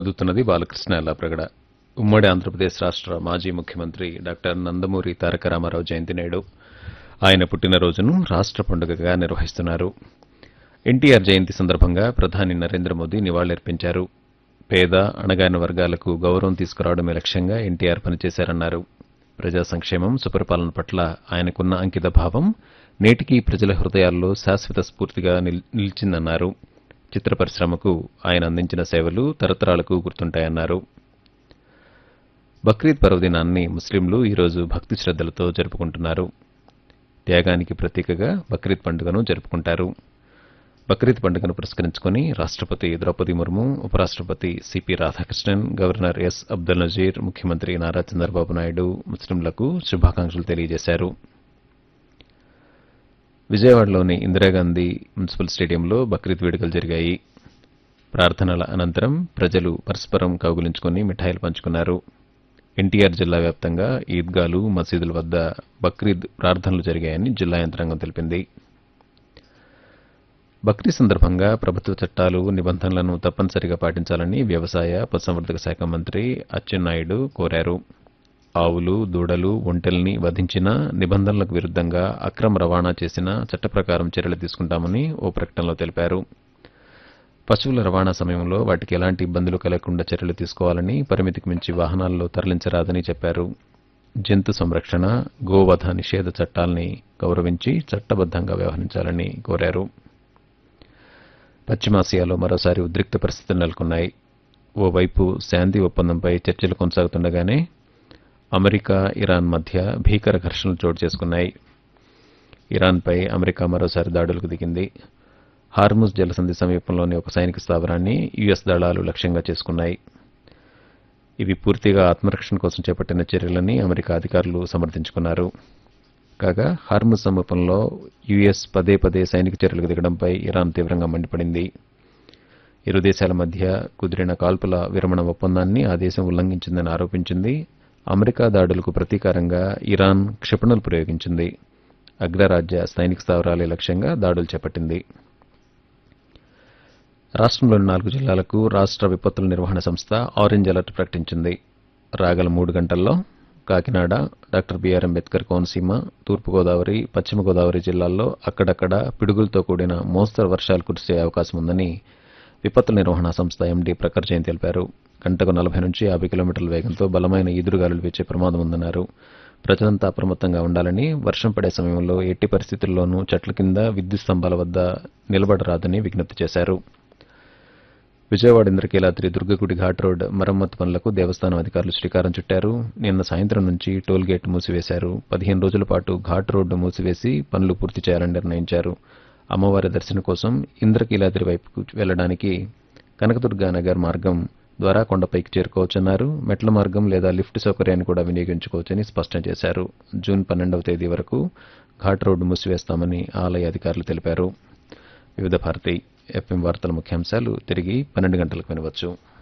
చదువుతున్నది బాలకృష్ణ ఎల్లాప్రగడ ఉమ్మడి ఆంధ్రప్రదేశ్ రాష్ట్ర మాజీ ముఖ్యమంత్రి డాక్టర్ నందమూరి తారక రామారావు జయంతి నేడు ఆయన పుట్టినరోజును రాష్ట్ర పండుగగా నిర్వహిస్తున్నారు ఎన్టీఆర్ జయంతి సందర్భంగా ప్రధాని నరేంద్ర మోదీ నివాళులర్పించారు పేద అణగారిన వర్గాలకు గౌరవం తీసుకురావడమే లక్ష్యంగా ఎన్టీఆర్ పనిచేశారన్నారు ప్రజా సంక్షేమం సుపరిపాలన పట్ల ఆయనకున్న అంకిత భావం నేటికీ ప్రజల హృదయాల్లో శాశ్వత స్ఫూర్తిగా నిల్- నిలిచిందన్నారు చిత్ర పరిశ్రమకు ఆయన అందించిన సేవలు తరతరాలకు గుర్తుంటాయన్నారు బక్రీద్ పర్వదినాన్ని ముస్లింలు ఈరోజు భక్తి శ్రద్దలతో జరుపుకుంటున్నారు త్యాగానికి ప్రతీకగా బక్రీద్ పండుగను జరుపుకుంటారు బక్రీద్ పండుగను పురస్కరించుకుని రాష్ట్రపతి ద్రౌపది ముర్ము ఉపరాష్ట్రపతి CP Radhakrishnan governor S Abdul Nazeer ముఖ్యమంత్రి నారా చంద్రబాబు నాయుడు ముస్లింలకు శుభాకాంక్షలు తెలియజేశారు విజయవాడలోని ఇందిరాగాంధీ మున్సిపల్ స్టేడియంలో బక్రీద్ వేడుకలు జరిగాయి ప్రార్థనల అనంతరం ప్రజలు పరస్పరం కౌగులించుకుని మిఠాయిలు పంచుకున్నారు ఎన్టీఆర్ జిల్లా వ్యాప్తంగా ఈద్గాలు మసీదుల వద్ద బక్రీద్ ప్రార్థనలు జరిగాయని జిల్లా యంత్రాంగం తెలిపింది బక్రీద్ సందర్భంగా ప్రభుత్వ చట్టాలు నిబంధనలను తప్పనిసరిగా పాటించాలని వ్యవసాయ పశుసంవర్ధక శాఖ మంత్రి అచ్చెన్నాయుడు కోరారు ఆవులు దూడలు ఒంటెల్ని వధించినా నిబంధనలకు విరుద్ధంగా అక్రమ రవాణా చేసినా చట్ట ప్రకారం చర్యలు తీసుకుంటామని ఓ ప్రకటనలో తెలిపారు పశువుల రవాణా సమయంలో వాటికి ఎలాంటి ఇబ్బందులు కలగకుండా చర్యలు తీసుకోవాలని పరిమితికి మించి వాహనాల్లో తరలించరాదని చెప్పారు జంతు సంరక్షణ గోవధ నిషేధ చట్టాల్ని గౌరవించి చట్టబద్ధంగా వ్యవహరించాలని కోరారు పశ్చిమాసియాలో మరోసారి ఉద్రిక్త పరిస్థితులు నెలకొన్నాయి ఓవైపు శాంతి ఒప్పందంపై చర్చలు కొనసాగుతుండగానే అమెరికా ఇరాన్ మధ్య భీకర ఘర్షణలు చోటు చేసుకున్నాయి ఇరాన్పై అమెరికా మరోసారి దాడులకు దిగింది హార్ముజ్ జలసంధి సమీపంలోని ఒక సైనిక స్థావరాన్ని యుఎస్ దళాలు లక్ష్యంగా చేసుకున్నాయి ఇవి పూర్తిగా ఆత్మరక్షణ కోసం చేపట్టిన చర్యలని అమెరికా అధికారులు సమర్థించుకున్నారు కాగా హార్ముజ్ సమీపంలో యుఎస్ పదే పదే సైనిక చర్యలకు దిగడంపై ఇరాన్ తీవ్రంగా మండిపడింది ఇరు దేశాల మధ్య కుదిరిన కాల్పుల విరమణ ఒప్పందాన్ని ఆ దేశం ఉల్లంఘించిందని ఆరోపించింది అమెరికా దాడులకు ప్రతీకారంగా ఇరాన్ క్షిపణులు ప్రయోగించింది అగ్రరాజ్య సైనిక స్థావరాలే లక్ష్యంగా దాడులు చేపట్టింది రాష్ట్రంలోని నాలుగు జిల్లాలకు రాష్ట్ర విపత్తుల నిర్వహణ సంస్థ ఆరెంజ్ అలర్ట్ ప్రకటించింది రాగల మూడు గంటల్లో కాకినాడ డాక్టర్ బిఆర్ అంబేద్కర్ కోనసీమ తూర్పుగోదావరి పశ్చిమ గోదావరి జిల్లాల్లో అక్కడక్కడ పిడుగులతో కూడిన మోస్తరు వర్షాలు కురిసే అవకాశం ఉందని విపత్తుల నిర్వహణ సంస్థ ఎండీ ప్రఖర్ జైన్ తెలిపారు గంటకు నలభై నుంచి యాభై కిలోమీటర్ల వేగంతో బలమైన ఈదురుగాలులు వీచే ప్రమాదం ఉందన్నారు ప్రజలంతా అప్రమత్తంగా ఉండాలని వర్షం పడే సమయంలో ఎట్టి పరిస్థితుల్లోనూ చెట్ల కింద విద్యుత్ స్తంభాల వద్ద నిలబడరాదని విజ్ఞప్తి చేశారు విజయవాడ ఇంద్రకీలాద్రి దుర్గగుడి ఘాట్ రోడ్ మరమ్మతు పనులకు దేవస్థానం అధికారులు శ్రీకారం చుట్టారు నిన్న సాయంత్రం నుంచి టోల్ గేట్ మూసివేశారు పదిహేను రోజుల పాటు ఘాట్ రోడ్డు మూసివేసి పనులు పూర్తి చేయాలని నిర్ణయించారు అమ్మవారి దర్శనం కోసం ఇంద్రకీలాద్రి వైపుకు వెళ్లడానికి కనకదుర్గా నగర్ మార్గం ద్వారా కొండపైకి చేరుకోవచ్చన్నారు మెట్ల మార్గం లేదా లిఫ్ట్ సౌకర్యాన్ని కూడా వినియోగించుకోవచ్చని స్పష్టం చేశారు జూన్ పన్నెండవ తేదీ వరకు ఘాట్ రోడ్డు మూసివేస్తామని ఆలయ అధికారులు తెలిపారు వివిధ భారతి ఎఫ్ఎం వార్తల ముఖ్యాంశాలు తిరిగి పన్నెండు గంటలకు వినవచ్చు